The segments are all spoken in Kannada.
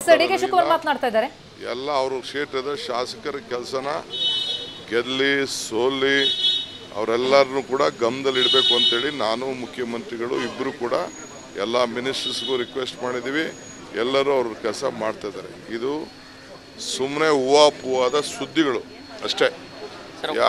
ಸರ್ ಡಿ ಕೆ ಶಿವಕುಮಾರ್ ಮಾತನಾಡ್ತಾ ಇದ್ದಾರೆ ಎಲ್ಲ ಅವರು ಕ್ಷೇತ್ರದ ಶಾಸಕರ ಕೆಲಸನ ಗೆಲ್ಲಿ ಸೋಲಿ ಅವರೆಲ್ಲರನ್ನೂ ಕೂಡ ಗಮನದಲ್ಲಿ ಇಡಬೇಕು ಅಂತೇಳಿ ನಾನು ಮುಖ್ಯಮಂತ್ರಿಗಳು ಇಬ್ಬರು ಕೂಡ ಎಲ್ಲ ಮಿನಿಸ್ಟರ್ಸ್ಗೂ ರಿಕ್ವೆಸ್ಟ್ ಮಾಡಿದ್ದೀವಿ ಎಲ್ಲರೂ ಅವ್ರ ಕೆಲಸ ಮಾಡ್ತಾ ಇದ್ದಾರೆ ಇದು ಸುಮ್ಮನೆ ಹೂವಾಪೂವಾದ ಸುದ್ದಿಗಳು ಅಷ್ಟೇ ಯಾ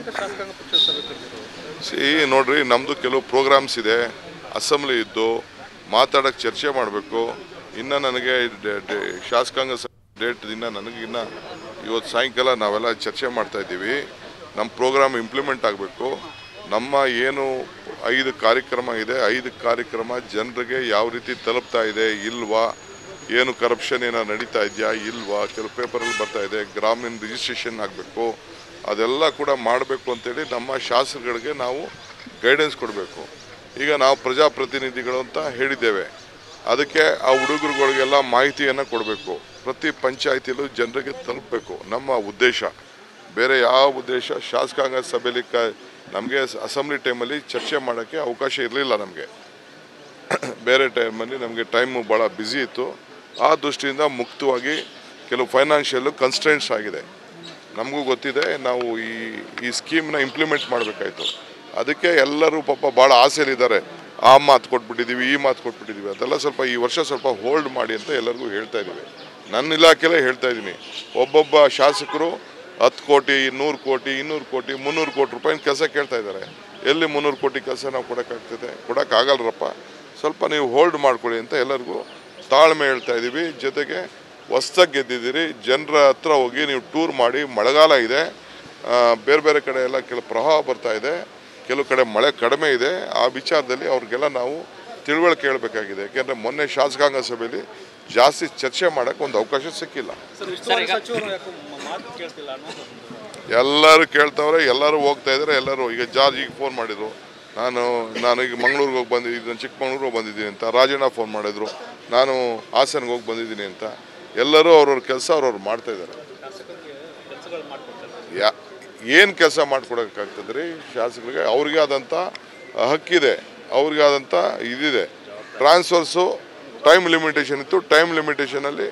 ಸಿ ನೋಡ್ರಿ ನಮ್ಮದು ಕೆಲವು ಪ್ರೋಗ್ರಾಮ್ಸ್ ಇದೆ ಅಸೆಂಬ್ಲಿ ಇದ್ದು ಮಾತಾಡೋಕ್ಕೆ ಚರ್ಚೆ ಮಾಡಬೇಕು ಇನ್ನು ನನಗೆ ಡೆ- ಡೆ- ಶಾಸಕಾಂಗ ಸ- ಡೇಟ್ ಇನ್ನು ನನಗೆ ಇನ್ನು ಇವತ್ತು ಸಾಯಂಕಾಲ ನಾವೆಲ್ಲ ಚರ್ಚೆ ಮಾಡ್ತಾ ಇದ್ದೀವಿ ನಮ್ಮ ಪ್ರೋಗ್ರಾಮ್ ಇಂಪ್ಲಿಮೆಂಟ್ ಆಗಬೇಕು ನಮ್ಮ ಏನು ಐದು ಕಾರ್ಯಕ್ರಮ ಇದೆ ಐದು ಕಾರ್ಯಕ್ರಮ ಜನರಿಗೆ ಯಾವ ರೀತಿ ತಲುಪ್ತಾ ಇದೆ ಇಲ್ವಾ ಏನು ಕರಪ್ಷನ್ ಏನೋ ನಡೀತಾ ಇದೆಯಾ ಇಲ್ವಾ ಕೆಲವು ಪೇಪರಲ್ಲಿ ಬರ್ತಾ ಇದೆ ಗ್ರಾಮೀಣ ರಿಜಿಸ್ಟ್ರೇಷನ್ ಆಗಬೇಕು ಅದೆಲ್ಲ ಕೂಡ ಮಾಡಬೇಕು ಅಂತೇಳಿ ನಮ್ಮ ಶಾಸಕರಿಗೆ ನಾವು ಗೈಡೆನ್ಸ್ ಕೊಡಬೇಕು ಈಗ ನಾವು ಪ್ರಜಾಪ್ರತಿನಿಧಿಗಳು ಅಂತ ಹೇಳಿದ್ದೇವೆ ಅದಕ್ಕೆ ಆ ಹುಡುಗರುಗಳಿಗೆಲ್ಲ ಮಾಹಿತಿಯನ್ನು ಕೊಡಬೇಕು ಪ್ರತಿ ಪಂಚಾಯತಿಯಲ್ಲೂ ಜನರಿಗೆ ತಲುಪಬೇಕು ನಮ್ಮ ಉದ್ದೇಶ ಬೇರೆ ಯಾವ ಉದ್ದೇಶ ಶಾಸಕಾಂಗ ಸಭೆಯಲ್ಲಿ ಕ ನಮಗೆ ಅಸೆಂಬ್ಲಿ ಟೈಮಲ್ಲಿ ಚರ್ಚೆ ಮಾಡೋಕ್ಕೆ ಅವಕಾಶ ಇರಲಿಲ್ಲ ನಮಗೆ ಬೇರೆ ಟೈಮಲ್ಲಿ ನಮಗೆ ಟೈಮು ಭಾಳ ಬ್ಯುಸಿ ಇತ್ತು ಆ ದೃಷ್ಟಿಯಿಂದ ಮುಕ್ತವಾಗಿ ಕೆಲವು ಫೈನಾನ್ಷಿಯಲ್ಲು ಕನ್ಸ್ಟೆಂಟ್ಸ್ ಆಗಿದೆ ನಮಗೂ ಗೊತ್ತಿದೆ ನಾವು ಈ ಈ ಸ್ಕೀಮ್ನ ಇಂಪ್ಲಿಮೆಂಟ್ ಮಾಡಬೇಕಾಯ್ತು ಅದಕ್ಕೆ ಎಲ್ಲರೂ ಪಾಪ ಭಾಳ ಆಸೆಯಲ್ಲಿದ್ದಾರೆ ಆ ಮಾತು ಕೊಟ್ಬಿಟ್ಟಿದ್ದೀವಿ ಈ ಮಾತು ಕೊಟ್ಬಿಟ್ಟಿದ್ದೀವಿ ಅದೆಲ್ಲ ಸ್ವಲ್ಪ ಈ ವರ್ಷ ಸ್ವಲ್ಪ ಹೋಲ್ಡ್ ಮಾಡಿ ಅಂತ ಎಲ್ಲರಿಗೂ ಹೇಳ್ತಾ ಇದ್ದೀವಿ ನನ್ನ ಇಲಾಖೆಲೇ ಹೇಳ್ತಾ ಇದ್ದೀನಿ ಒಬ್ಬೊಬ್ಬ ಶಾಸಕರು ಹತ್ತು ಕೋಟಿ ನೂರು ಕೋಟಿ ಇನ್ನೂರು ಕೋಟಿ ಮುನ್ನೂರು ಕೋಟಿ ರೂಪಾಯಿನ ಕೆಲಸ ಕೇಳ್ತಾ ಇದ್ದಾರೆ ಎಲ್ಲಿ ಮುನ್ನೂರು ಕೋಟಿ ಕೆಲಸ ನಾವು ಕೊಡೋಕ್ಕಾಗ್ತದೆ ಕೊಡೋಕ್ಕಾಗಲ್ರಪ್ಪ ಸ್ವಲ್ಪ ನೀವು ಹೋಲ್ಡ್ ಮಾಡ್ಕೊಳ್ಳಿ ಅಂತ ಎಲ್ಲರಿಗೂ ತಾಳ್ಮೆ ಹೇಳ್ತಾ ಇದ್ದೀವಿ ಜೊತೆಗೆ ಹೊಸ್ದಾಗಿ ಗೆದ್ದಿದ್ದೀರಿ ಜನರ ಹತ್ರ ಹೋಗಿ ನೀವು ಟೂರ್ ಮಾಡಿ ಮಳೆಗಾಲ ಇದೆ ಆ, ಬೇರೆ ಬೇರೆ ಕಡೆ ಎಲ್ಲ ಕೆಲವು ಪ್ರವಾಹ ಬರ್ತಾ ಇದೆ ಕೆಲವು ಕಡೆ ಮಳೆ ಕಡಿಮೆ ಇದೆ ಆ ವಿಚಾರದಲ್ಲಿ ಅವ್ರಿಗೆಲ್ಲ ನಾವು ತಿಳುವಳಿಕೆ ಹೇಳಬೇಕಾಗಿದೆ ಯಾಕೆಂದರೆ ಮೊನ್ನೆ ಶಾಸಕಾಂಗ ಸಭೆಯಲ್ಲಿ ಜಾಸ್ತಿ ಚರ್ಚೆ ಮಾಡೋಕ್ಕೆ ಒಂದು ಅವಕಾಶ ಸಿಕ್ಕಿಲ್ಲ ಎಲ್ಲರೂ ಕೇಳ್ತಾವ್ರೆ ಎಲ್ಲರೂ ಹೋಗ್ತಾ ಇದ್ದಾರೆ ಎಲ್ಲರೂ ಈಗ ಜಾರ್ಜಿಗೆ ಫೋನ್ ಮಾಡಿದ್ರು ನಾನು ನಾನು ಈಗ ಮಂಗಳೂರಿಗೆ ಹೋಗಿ ಬಂದಿದ್ದೀನಿ ಚಿಕ್ಕಮಂಗ್ಳೂರಿಗೆ ಬಂದಿದ್ದೀನಿ ಅಂತ ರಾಜಣ್ಣ ಫೋನ್ ಮಾಡಿದ್ರು ನಾನು ಹಾಸನ್ಗೆ ಹೋಗಿ ಬಂದಿದ್ದೀನಿ ಅಂತ ಎಲ್ಲರೂ ಅವ್ರವ್ರ ಕೆಲಸ ಅವ್ರವ್ರು ಮಾಡ್ತಾ ಇದ್ದಾರೆ ಯಾ ಏನು ಕೆಲಸ ಮಾಡ್ಕೊಡೋಕ್ಕಾಗ್ತದೆ ರೀ ಶಾಸಕರಿಗೆ ಅವ್ರಿಗೆ ಆದಂಥ ಹಕ್ಕಿದೆ ಅವ್ರಿಗೆ ಆದಂಥ ಇದಿದೆ ಟ್ರಾನ್ಸ್ಫರ್ಸು ಟೈಮ್ ಲಿಮಿಟೇಷನ್ ಇತ್ತು ಟೈಮ್ ಲಿಮಿಟೇಷನಲ್ಲಿ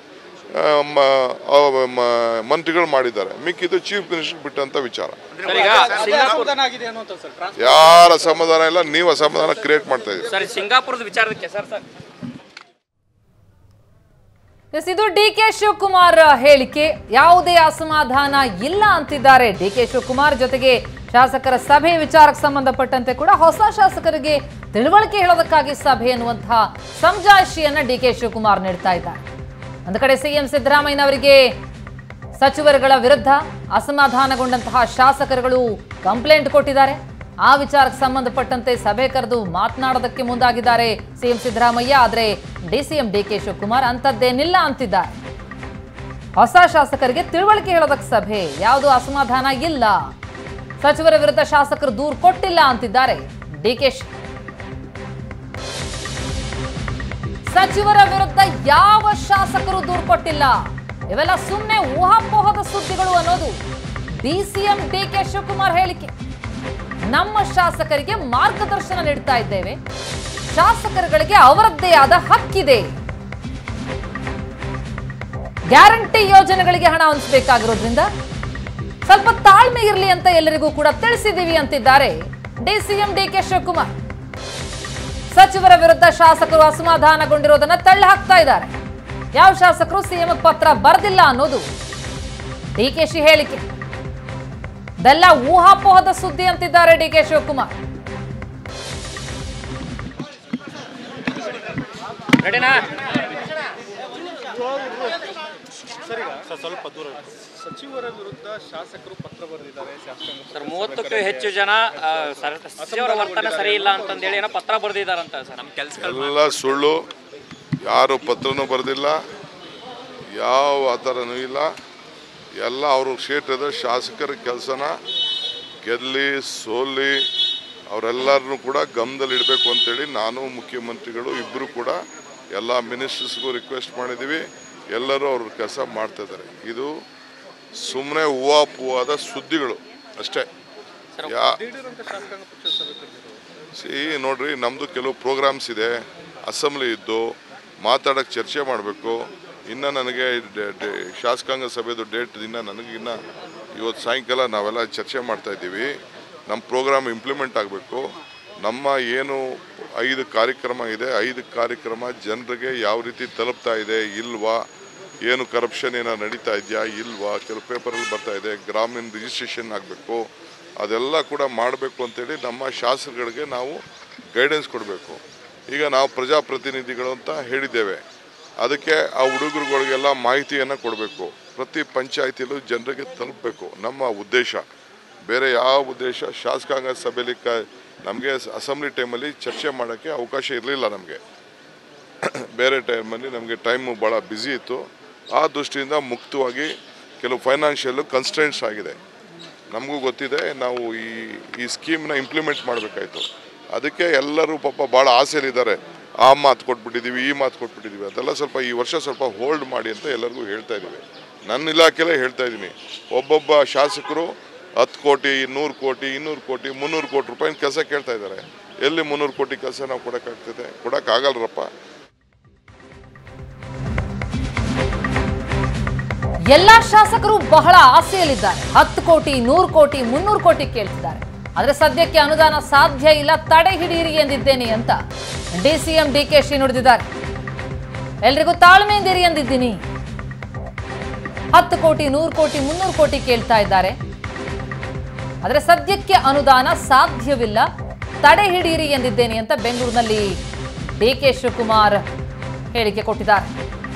ಮಂತ್ರಿಗಳು ಮಾಡಿದ್ದಾರೆ ಮಿಕ್ಕಿದ್ದು ಚೀಫ್ ಮಿನಿಸ್ಟರ್ ಬಿಟ್ಟಂಥ ವಿಚಾರ ಸರ್ ಈಗ ಸಿಂಗಾಪುರ ಅಸಮಾಧಾನ ಆಗಿದೆ ಅನ್ನುವಂಥ ಸರ್ ಟ್ರಾನ್ಸ್ ಯಾರ ಅಸಮಾಧಾನ ಇಲ್ಲ ನೀವು ಅಸಮಾಧಾನ ಕ್ರಿಯೇಟ್ ಮಾಡ್ತಾ ಇದ್ದೀರಿ ಸರ್ ಸಿಂಗಾಪುರದ ವಿಚಾರಕ್ಕೆ ಸರ್ ಸರ್ ಎಸ್ ಇದು ಡಿ ಕೆ ಶಿವಕುಮಾರ್ ಹೇಳಿಕೆ ಯಾವುದೇ ಅಸಮಾಧಾನ ಇಲ್ಲ ಅಂತಿದ್ದಾರೆ ಡಿ ಕೆ ಶಿವಕುಮಾರ್ ಜೊತೆಗೆ ಶಾಸಕರ ಸಭೆ ವಿಚಾರಕ್ಕೆ ಸಂಬಂಧಪಟ್ಟಂತೆ ಕೂಡ ಹೊಸ ಶಾಸಕರಿಗೆ ತಿಳುವಳಿಕೆ ಹೇಳೋದಕ್ಕಾಗಿ ಸಭೆ ಎನ್ನುವಂತಹ ಸಮಜಾಯಿಷಿಯನ್ನ ಡಿ ಕೆ ಶಿವಕುಮಾರ್ ನೀಡ್ತಾ ಇದ್ದಾರೆ ಒಂದು ಕಡೆ ಸಿಎಂ ಸಿದ್ದರಾಮಯ್ಯನವರಿಗೆ ಸಚಿವರುಗಳ ವಿರುದ್ಧ ಅಸಮಾಧಾನಗೊಂಡಂತಹ ಶಾಸಕರುಗಳು ಕಂಪ್ಲೇಂಟ್ ಕೊಟ್ಟಿದ್ದಾರೆ ಆ ವಿಚಾರಕ್ಕೆ ಸಂಬಂಧಪಟ್ಟಂತೆ ಸಭೆ ಕರೆದು ಮಾತನಾಡೋದಕ್ಕೆ ಮುಂದಾಗಿದ್ದಾರೆ ಸಿಎಂ ಸಿದ್ದರಾಮಯ್ಯ ಆದರೆ ಡಿಸಿಎಂ ಡಿ ಕೆ ಶಿವಕುಮಾರ್ ಅಂಥದ್ದೇನಿಲ್ಲ ಅಂತಿದ್ದಾರೆ ಹೊಸ ಶಾಸಕರಿಗೆ ತಿಳುವಳಿಕೆ ಹೇಳೋದಕ್ಕೆ ಸಭೆ ಯಾವುದು ಅಸಮಾಧಾನ ಇಲ್ಲ ಸಚಿವರ ವಿರುದ್ಧ ಶಾಸಕರು ದೂರು ಕೊಟ್ಟಿಲ್ಲ ಅಂತಿದ್ದಾರೆ ಡಿಕೆಶಿ ಸಚಿವರ ವಿರುದ್ಧ ಯಾವ ಶಾಸಕರು ದೂರು ಕೊಟ್ಟಿಲ್ಲ ಇವೆಲ್ಲ ಸುಮ್ಮನೆ ಊಹಾಪೋಹದ ಸುದ್ದಿಗಳು ಅನ್ನೋದು ಡಿಸಿಎಂ ಡಿ ಕೆ ಶಿವಕುಮಾರ್ ಹೇಳಿಕೆ ನಮ್ಮ ಶಾಸಕರಿಗೆ ಮಾರ್ಗದರ್ಶನ ನೀಡ್ತಾ ಇದ್ದೇವೆ ಶಾಸಕರುಗಳಿಗೆ ಅವರದ್ದೇ ಆದ ಹಕ್ಕಿದೆ ಗ್ಯಾರಂಟಿ ಯೋಜನೆಗಳಿಗೆ ಹಣ ಹೊಂದಿಸಬೇಕಾಗಿರೋದ್ರಿಂದ ಸ್ವಲ್ಪ ತಾಳ್ಮೆ ಇರಲಿ ಅಂತ ಎಲ್ಲರಿಗೂ ಕೂಡ ತಿಳಿಸಿದ್ದೀವಿ ಅಂತಿದ್ದಾರೆ ಡಿಸಿಎಂ ಡಿ ಕೆ ಶಿವಕುಮಾರ್ ಸಚಿವರ ವಿರುದ್ಧ ಶಾಸಕರು ಅಸಮಾಧಾನಗೊಂಡಿರೋದನ್ನ ತಳ್ಳಿ ಹಾಕ್ತಾ ಇದ್ದಾರೆ ಯಾವ ಶಾಸಕರು ಸಿಎಂ ಪತ್ರ ಬರೆದಿಲ್ಲ ಅನ್ನೋದು ಡಿಕೆಶಿ ಹೇಳಿಕೆ ಇದೆಲ್ಲ ಊಹಾಪೋಹದ ಸುದ್ದಿ ಅಂತಿದ್ದಾರೆ ಡಿ ಕೆ ಶಿವಕುಮಾರ್ ರೆಡಿನಾ ಸರ್ ಈಗ ಸರ್ ಸ್ವಲ್ಪ ದೂರ ಇರು. ಸಚಿವರ ವಿರುದ್ಧ ಶಾಸಕರು ಪತ್ರ ಬರೆದಿದ್ದಾರೆ ಶಾಸಕಾಂಗ ಸರ್ ಮೂವತ್ತಕ್ಕೂ ಹೆಚ್ಚು ಜನ ಆ, ಸರ್- ಸಚಿವರ ವರ್ತನೆ ಸರಿ ಇಲ್ಲ ಅಂತಂದೇಳಿ ಏನೋ ಪತ್ರ ಬರೆದಿದ್ದಾರಂತ ಸರ್ ನಮ್ಮ ಕೆಲಸ ಎಲ್ಲ ಸುಳ್ಳು ಯಾರು ಪತ್ರನೂ ಬರೆದಿಲ್ಲ ಯಾವ ಆ ಥರನೂ ಇಲ್ಲ ಎಲ್ಲ ಅವರು ಕ್ಷೇತ್ರದ ಶಾಸಕರ ಕೆಲಸನ ಗೆಲ್ಲಿ ಸೋಲಿ ಅವರೆಲ್ಲರನ್ನೂ ಕೂಡ ಗಮನದಲ್ಲಿ ಇಡಬೇಕು ಅಂತೇಳಿ ನಾನು ಮುಖ್ಯಮಂತ್ರಿಗಳು ಇಬ್ಬರು ಕೂಡ ಎಲ್ಲ ಮಿನಿಸ್ಟರ್ಸ್ಗೂ ರಿಕ್ವೆಸ್ಟ್ ಮಾಡಿದ್ದೀವಿ ಎಲ್ಲರೂ ಅವ್ರ ಕೆಲಸ ಮಾಡ್ತಾ ಇದ್ದಾರೆ ಇದು ಸುಮ್ಮನೆ ಹೂವಾಪೂವಾದ ಸುದ್ದಿಗಳು ಅಷ್ಟೇ ಯಾ ದಿಢೀರಂತ ಶಾಸಕಾಂಗ ಪಕ್ಷದ ಸಭೆ ಕರೆದಿದ್ರು ಸಿ ನೋಡ್ರಿ ನಮ್ಮದು ಕೆಲವು ಪ್ರೋಗ್ರಾಮ್ಸ್ ಇದೆ ಅಸೆಂಬ್ಲಿ ಇದ್ದು ಮಾತಾಡೋಕ್ಕೆ ಚರ್ಚೆ ಮಾಡಬೇಕು ಇನ್ನು ನನಗೆ ಡೆ- ಡೆ- ಶಾಸಕಾಂಗ ಸಭೆದು ಡೇಟ್ ಇನ್ನು ನನಗಿನ್ನ ಇವತ್ತು ಸಾಯಂಕಾಲ ನಾವೆಲ್ಲ ಚರ್ಚೆ ಮಾಡ್ತಾ ಇದ್ದೀವಿ ನಮ್ಮ ಪ್ರೋಗ್ರಾಮ್ ಇಂಪ್ಲಿಮೆಂಟ್ ಆಗಬೇಕು ನಮ್ಮ ಏನು ಐದು ಕಾರ್ಯಕ್ರಮ ಇದೆ ಐದು ಕಾರ್ಯಕ್ರಮ ಜನರಿಗೆ ಯಾವ ರೀತಿ ತಲುಪ್ತಾ ಇದೆ ಇಲ್ವಾ ಏನು ಕರಪ್ಷನ್ ಏನೋ ನಡೀತಾ ಇದೆಯಾ ಇಲ್ವಾ ಕೆಲವು ಪೇಪರಲ್ಲಿ ಬರ್ತಾ ಇದೆ ಗ್ರಾಮೀಣ ರಿಜಿಸ್ಟ್ರೇಷನ್ ಆಗಬೇಕು ಅದೆಲ್ಲ ಕೂಡ ಮಾಡಬೇಕು ಅಂತೇಳಿ ನಮ್ಮ ಶಾಸಕರಿಗೆ ನಾವು ಗೈಡೆನ್ಸ್ ಕೊಡಬೇಕು ಈಗ ನಾವು ಪ್ರಜಾಪ್ರತಿನಿಧಿಗಳು ಅಂತ ಹೇಳಿದ್ದೇವೆ ಅದಕ್ಕೆ ಆ ಹುಡುಗರುಗಳಿಗೆಲ್ಲ ಮಾಹಿತಿಯನ್ನು ಕೊಡಬೇಕು ಪ್ರತಿ ಪಂಚಾಯತಿಯಲ್ಲೂ ಜನರಿಗೆ ತಲುಪಬೇಕು ನಮ್ಮ ಉದ್ದೇಶ ಬೇರೆ ಯಾವ ಉದ್ದೇಶ ಶಾಸಕಾಂಗ ಸಭೆಯಲ್ಲಿ ಕ ನಮಗೆ ಅಸೆಂಬ್ಲಿ ಟೈಮಲ್ಲಿ ಚರ್ಚೆ ಮಾಡೋಕ್ಕೆ ಅವಕಾಶ ಇರಲಿಲ್ಲ ನಮಗೆ ಬೇರೆ ಟೈಮಲ್ಲಿ ನಮಗೆ ಟೈಮು ಭಾಳ ಬ್ಯುಸಿ ಇತ್ತು ಆ ದೃಷ್ಟಿಯಿಂದ ಮುಕ್ತವಾಗಿ ಕೆಲವು ಫೈನಾನ್ಷಿಯಲ್ಲು ಕನ್ಸ್ಟೆಂಟ್ಸ್ ಆಗಿದೆ ನಮಗೂ ಗೊತ್ತಿದೆ ನಾವು ಈ ಈ ಸ್ಕೀಮ್ನ ಇಂಪ್ಲಿಮೆಂಟ್ ಮಾಡಬೇಕಾಯ್ತು ಅದಕ್ಕೆ ಎಲ್ಲರೂ ಪಾಪ ಭಾಳ ಆಸೆಯಲ್ಲಿದ್ದಾರೆ ಆ ಮಾತು ಕೊಟ್ಬಿಟ್ಟಿದ್ದೀವಿ ಈ ಮಾತು ಕೊಟ್ಬಿಟ್ಟಿದ್ದೀವಿ ಅದೆಲ್ಲ ಸ್ವಲ್ಪ ಈ ವರ್ಷ ಸ್ವಲ್ಪ ಹೋಲ್ಡ್ ಮಾಡಿ ಅಂತ ಎಲ್ಲರಿಗೂ ಹೇಳ್ತಾ ಇದ್ದೀವಿ ನನ್ನ ಇಲಾಖೆಲೇ ಹೇಳ್ತಾ ಇದ್ದೀನಿ ಒಬ್ಬೊಬ್ಬ ಶಾಸಕರು ಹತ್ತು ಕೋಟಿ ನೂರು ಕೋಟಿ ಇನ್ನೂರು ಕೋಟಿ ಮುನ್ನೂರು ಕೋಟಿ ರೂಪಾಯಿನ ಕೆಲಸ ಕೇಳ್ತಾ ಇದ್ದಾರೆ ಎಲ್ಲಿ ಮುನ್ನೂರು ಕೋಟಿ ಕೆಲಸ ನಾವು ಕೊಡೋಕ್ಕಾಗ್ತದೆ ಕೊಡೋಕ್ಕಾಗಲ್ರಪ್ಪ ಎಲ್ಲಾ ಶಾಸಕರು ಬಹಳ ಆಸೆಯಲ್ಲಿದ್ದಾರೆ ಹತ್ತು ಕೋಟಿ ನೂರು ಕೋಟಿ ಮುನ್ನೂರು ಕೋಟಿ ಕೇಳ್ತಿದ್ದಾರೆ ಆದ್ರೆ ಸದ್ಯಕ್ಕೆ ಅನುದಾನ ಸಾಧ್ಯ ಇಲ್ಲ ತಡೆ ಹಿಡಿಯಿರಿ ಎಂದಿದ್ದೇನೆ ಅಂತ ಡಿಸಿಎಂ ಡಿಕೆಶಿ ನುಡಿದಿದ್ದಾರೆ ಎಲ್ರಿಗೂ ತಾಳ್ಮೆಯಿಂದಿರಿ ಎಂದಿದ್ದೀನಿ ಹತ್ತು ಕೋಟಿ ನೂರು ಕೋಟಿ ಮುನ್ನೂರು ಕೋಟಿ ಕೇಳ್ತಾ ಇದ್ದಾರೆ ಆದ್ರೆ ಸದ್ಯಕ್ಕೆ ಅನುದಾನ ಸಾಧ್ಯವಿಲ್ಲ ತಡೆ ಹಿಡಿಯಿರಿ ಎಂದಿದ್ದೇನೆ ಅಂತ ಬೆಂಗಳೂರಿನಲ್ಲಿ ಡಿ ಕೆ ಶಿವಕುಮಾರ್ ಹೇಳಿಕೆ ಕೊಟ್ಟಿದ್ದಾರೆ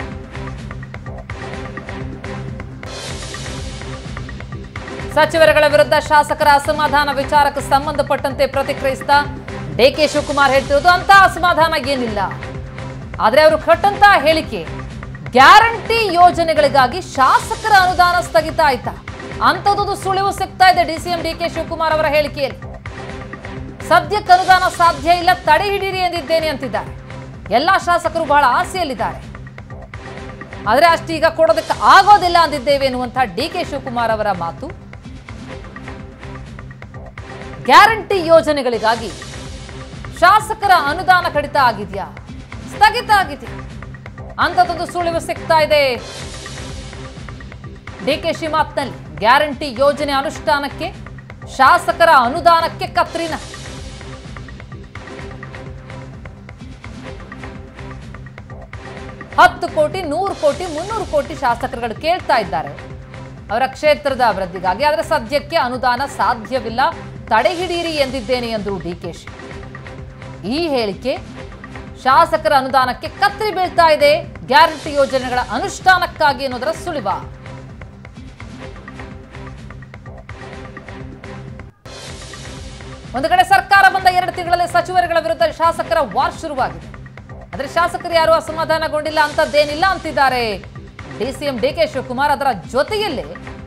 ಸಚಿವರುಗಳ ವಿರುದ್ಧ ಶಾಸಕರ ಅಸಮಾಧಾನ ವಿಚಾರಕ್ಕೆ ಸಂಬಂಧಪಟ್ಟಂತೆ ಪ್ರತಿಕ್ರಿಯಿಸಿದ ಡಿಕೆ ಶಿವಕುಮಾರ್ ಹೇಳ್ತಿರೋದು ಅಂತ ಅಸಮಾಧಾನ ಏನಿಲ್ಲ ಆದ್ರೆ ಅವರು ಕೊಟ್ಟಂತ ಹೇಳಿಕೆ ಗ್ಯಾರಂಟಿ ಯೋಜನೆಗಳಿಗಾಗಿ ಶಾಸಕರ ಅನುದಾನ ಸ್ಥಗಿತ ಆಯ್ತಾ ಅಂಥದ್ದು ಸುಳಿವು ಸಿಗ್ತಾ ಇದೆ ಡಿಸಿಎಂ ಡಿಕೆ ಶಿವಕುಮಾರ್ ಅವರ ಹೇಳಿಕೆಯಲ್ಲಿ ಸದ್ಯಕ್ಕೆ ಅನುದಾನ ಸಾಧ್ಯ ಇಲ್ಲ ತಡೆ ಹಿಡೀರಿ ಎಂದಿದ್ದೇನೆ ಅಂತಿದ್ದಾರೆ ಎಲ್ಲಾ ಶಾಸಕರು ಬಹಳ ಆಸೆಯಲ್ಲಿದ್ದಾರೆ ಆದರೆ ಅಷ್ಟೀಗ ಕೊಡೋದಕ್ಕೆ ಆಗೋದಿಲ್ಲ ಅಂದಿದ್ದೇವೆ ಎನ್ನುವಂಥ ಡಿ ಕೆ ಶಿವಕುಮಾರ್ ಅವರ ಮಾತು ಗ್ಯಾರಂಟಿ ಯೋಜನೆಗಳಿಗಾಗಿ ಶಾಸಕರ ಅನುದಾನ ಕಡಿತ ಆಗಿದೆಯಾ ಸ್ಥಗಿತ ಆಗಿದೆಯಾ ಅಂಥದ್ದೊಂದು ಸುಳಿವು ಸಿಗ್ತಾ ಇದೆ ಡಿ ಕೆ ಶಿ ಮಾತಿನಲ್ಲಿ ಗ್ಯಾರಂಟಿ ಯೋಜನೆ ಅನುಷ್ಠಾನಕ್ಕೆ ಶಾಸಕರ ಅನುದಾನಕ್ಕೆ ಕತ್ರಿನ ಹತ್ತು ಕೋಟಿ ನೂರು ಕೋಟಿ ಮುನ್ನೂರು ಕೋಟಿ ಶಾಸಕರುಗಳು ಕೇಳ್ತಾ ಇದ್ದಾರೆ ಅವರ ಕ್ಷೇತ್ರದ ಅಭಿವೃದ್ಧಿಗಾಗಿ ಆದರೆ ಸದ್ಯಕ್ಕೆ ಅನುದಾನ ಸಾಧ್ಯವಿಲ್ಲ ತಡೆ ಹಿಡಿಯಿರಿ ಎಂದಿದ್ದೇನೆ ಎಂದರು ಡಿಕೆಶಿ ಈ ಹೇಳಿಕೆ ಶಾಸಕರ ಅನುದಾನಕ್ಕೆ ಕತ್ತರಿ ಬೀಳ್ತಾ ಇದೆ ಗ್ಯಾರಂಟಿ ಯೋಜನೆಗಳ ಅನುಷ್ಠಾನಕ್ಕಾಗಿ ಅನ್ನೋದರ ಸುಳಿವ ಒಂದು ಕಡೆ ಸರ್ಕಾರ ಬಂದ ಎರಡು ತಿಂಗಳಲ್ಲಿ ಸಚಿವರುಗಳ ವಿರುದ್ಧ ಶಾಸಕರ ವಾರ್ ಶುರುವಾಗಿದೆ ಆದರೆ ಶಾಸಕರು ಯಾರು ಅಸಮಾಧಾನಗೊಂಡಿಲ್ಲ ಅಂತದ್ದೇನಿಲ್ಲ ಅಂತಿದ್ದಾರೆ ಡಿಸಿಎಂ ಡಿಕೆ ಶಿವಕುಮಾರ್ ಅದರ ಜೊತೆಯಲ್ಲೇ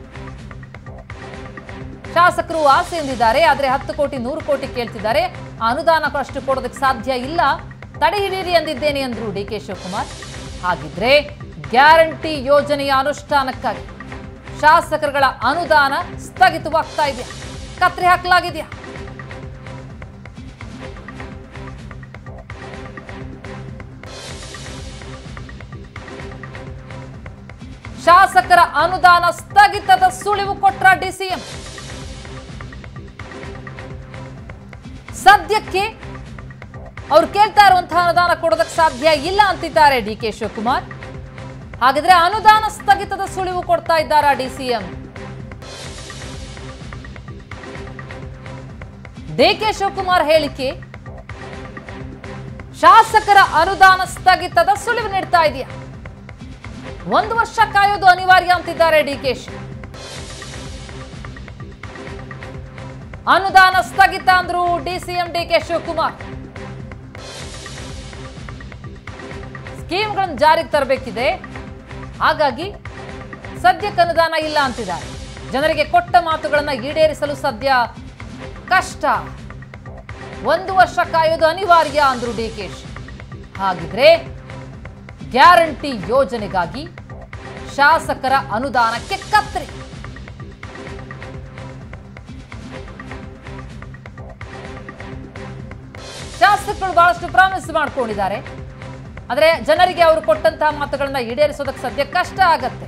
ಶಾಸಕರು ಆಸೆ ಎಂದಿದ್ದಾರೆ ಆದರೆ ಹತ್ತು ಕೋಟಿ ನೂರು ಕೋಟಿ ಕೇಳ್ತಿದ್ದಾರೆ ಆ ಅನುದಾನ ಅಷ್ಟು ಕೊಡೋದಕ್ಕೆ ಸಾಧ್ಯ ಇಲ್ಲ ತಡೆ ಹಿಡೀರಿ ಎಂದಿದ್ದೇನೆ ಎಂದ್ರು ಡಿ ಕೆ ಶಿವಕುಮಾರ್ ಹಾಗಿದ್ರೆ ಗ್ಯಾರಂಟಿ ಯೋಜನೆಯ ಅನುಷ್ಠಾನಕ್ಕಾಗಿ ಶಾಸಕರುಗಳ ಅನುದಾನ ಸ್ಥಗಿತವಾಗ್ತಾ ಇದೆಯಾ ಕತ್ರಿ ಹಾಕಲಾಗಿದೆಯಾ ಶಾಸಕರ ಅನುದಾನ ಸ್ಥಗಿತದ ಸುಳಿವು ಕೊಟ್ರ ಡಿಸಿಎಂ ಸದ್ಯಕ್ಕೆ ಅವ್ರು ಕೇಳ್ತಾ ಇರುವಂತಹ ಅನುದಾನ ಕೊಡೋದಕ್ಕೆ ಸಾಧ್ಯ ಇಲ್ಲ ಅಂತಿದ್ದಾರೆ ಡಿ ಕೆ ಶಿವಕುಮಾರ್ ಹಾಗಿದ್ರೆ ಅನುದಾನ ಸ್ಥಗಿತದ ಸುಳಿವು ಕೊಡ್ತಾ ಇದ್ದಾರಾ ಡಿಸಿಎಂ ಡಿ ಕೆ ಶಿವಕುಮಾರ್ ಹೇಳಿಕೆ ಶಾಸಕರ ಅನುದಾನ ಸ್ಥಗಿತದ ಸುಳಿವು ನೀಡ್ತಾ ಇದೆಯಾ ಒಂದು ವರ್ಷ ಕಾಯೋದು ಅನಿವಾರ್ಯ ಅಂತಿದ್ದಾರೆ ಡಿಕೆಶಿ ಅನುದಾನ ಸ್ಥಗಿತ ಅಂದ್ರು ಡಿಸಿಎಂ ಡಿಕೆ ಶಿವಕುಮಾರ್ ಸ್ಕೀಮ್ಗಳನ್ನು ಜಾರಿಗೆ ತರಬೇಕಿದೆ ಹಾಗಾಗಿ ಸದ್ಯಕ್ಕೆ ಅನುದಾನ ಇಲ್ಲ ಅಂತಿದ್ದಾರೆ ಜನರಿಗೆ ಕೊಟ್ಟ ಮಾತುಗಳನ್ನ ಈಡೇರಿಸಲು ಸದ್ಯ ಕಷ್ಟ ಒಂದು ವರ್ಷ ಕಾಯೋದು ಅನಿವಾರ್ಯ ಅಂದ್ರು ಡಿಕೆಶಿ ಹಾಗಿದ್ರೆ ಗ್ಯಾರಂಟಿ ಯೋಜನೆಗಾಗಿ ಶಾಸಕರ ಅನುದಾನಕ್ಕೆ ಕತ್ತರಿ ಶಾಸಕರು ಬಹಳಷ್ಟು ಪ್ರಾಮಿಸ್ ಮಾಡ್ಕೊಂಡಿದ್ದಾರೆ ಆದರೆ ಜನರಿಗೆ ಅವರು ಕೊಟ್ಟಂತಹ ಮಾತುಗಳನ್ನ ಈಡೇರಿಸೋದಕ್ಕೆ ಸದ್ಯ ಕಷ್ಟ ಆಗತ್ತೆ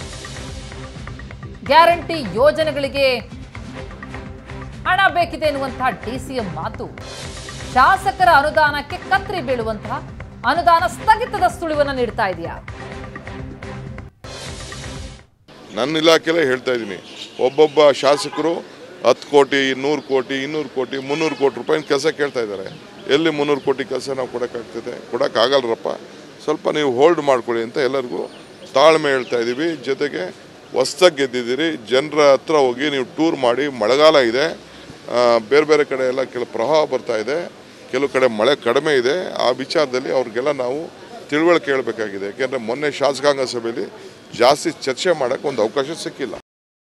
ಗ್ಯಾರಂಟಿ ಯೋಜನೆಗಳಿಗೆ ಹಣ ಬೇಕಿದೆ ಎನ್ನುವಂತಹ ಡಿ ಸಿ ಎಂ ಮಾತು ಶಾಸಕರ ಅನುದಾನಕ್ಕೆ ಕತ್ರಿ ಬೀಳುವಂತಹ ಅನುದಾನ ಸ್ಥಗಿತದ ಸುಳಿವನ್ನ ನೀಡ್ತಾ ಇದೆಯಾ ನನ್ನ ಇಲಾಖೆಲೇ ಹೇಳ್ತಾ ಇದ್ದೀನಿ ಒಬ್ಬೊಬ್ಬ ಶಾಸಕರು ಹತ್ತು ಕೋಟಿ ನೂರು ಕೋಟಿ ಇನ್ನೂರು ಕೋಟಿ ಮುನ್ನೂರು ಕೋಟಿ ರೂಪಾಯಿನ ಕೆಲಸ ಕೇಳ್ತಾ ಇದ್ದಾರೆ ಎಲ್ಲಿ ಮುನ್ನೂರು ಕೋಟಿ ಕೆಲಸ ನಾವು ಕೊಡೋಕ್ಕಾಗ್ತದೆ ಕೊಡೋಕ್ಕಾಗಲ್ರಪ್ಪ ಸ್ವಲ್ಪ ನೀವು ಹೋಲ್ಡ್ ಮಾಡ್ಕೊಳ್ಳಿ ಅಂತ ಎಲ್ಲರಿಗೂ ತಾಳ್ಮೆ ಹೇಳ್ತಾ ಇದ್ದೀವಿ ಜೊತೆಗೆ ಹೊಸ್ದಾಗಿ ಗೆದ್ದಿದ್ದೀರಿ ಜನರ ಹತ್ರ ಹೋಗಿ ನೀವು ಟೂರ್ ಮಾಡಿ ಮಳೆಗಾಲ ಇದೆ ಆ, ಬೇರೆ ಬೇರೆ ಕಡೆ ಎಲ್ಲ ಕೆಲವು ಪ್ರವಾಹ ಬರ್ತಾ ಇದೆ ಕೆಲವು ಕಡೆ ಮಳೆ ಕಡಿಮೆ ಇದೆ ಆ ವಿಚಾರದಲ್ಲಿ ಅವ್ರಿಗೆಲ್ಲ ನಾವು ತಿಳುವಳಿಕೆ ಹೇಳಬೇಕಾಗಿದೆ ಯಾಕೆಂದರೆ ಮೊನ್ನೆ ಶಾಸಕಾಂಗ ಸಭೆಯಲ್ಲಿ ಜಾಸ್ತಿ ಚರ್ಚೆ ಮಾಡೋಕ್ಕೆ ಒಂದು ಅವಕಾಶ ಸಿಕ್ಕಿಲ್ಲ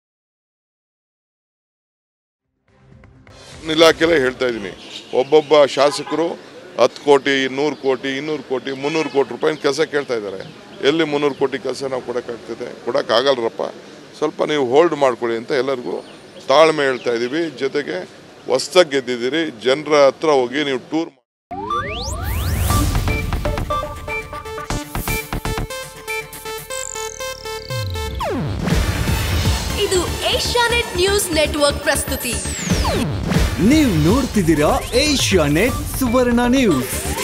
ನನ್ನ ಇಲಾಖೆಲೇ ಹೇಳ್ತಾ ಇದ್ದೀನಿ ಒಬ್ಬೊಬ್ಬ ಶಾಸಕರು ಹತ್ತು ಕೋಟಿ ನೂರು ಕೋಟಿ ಇನ್ನೂರು ಕೋಟಿ ಮುನ್ನೂರು ಕೋಟಿ ರೂಪಾಯಿನ ಕೆಲಸ ಕೇಳ್ತಾ ಇದ್ದಾರೆ ಎಲ್ಲಿ ಮುನ್ನೂರು ಕೋಟಿ ಕೆಲಸ ನಾವು ಕೊಡೋಕ್ಕಾಗ್ತದೆ ಕೊಡೋಕ್ಕಾಗಲ್ರಪ್ಪ ಸ್ವಲ್ಪ ನೀವು ಹೋಲ್ಡ್ ಮಾಡ್ಕೊಳ್ಳಿ ಅಂತ ಎಲ್ಲರಿಗೂ ತಾಳ್ಮೆ ಹೇಳ್ತಾ ಇದ್ದೀವಿ ಜೊತೆಗೆ ಹೊಸ್ದಾಗಿ ಗೆದ್ದಿದ್ದೀರಿ ಜನರ ಹತ್ರ ಹೋಗಿ ನೀವು ಟೂರ್ ಇದು ಏಷ್ಯಾನೆಟ್ ನ್ಯೂಸ್ ನೆಟ್ವರ್ಕ್ ಪ್ರಸ್ತುತಿ ನೀವು ನೋಡ್ತಿದ್ದೀರಾ ಏಷ್ಯಾ ನೆಟ್ ಸುವರ್ಣ ನ್ಯೂಸ್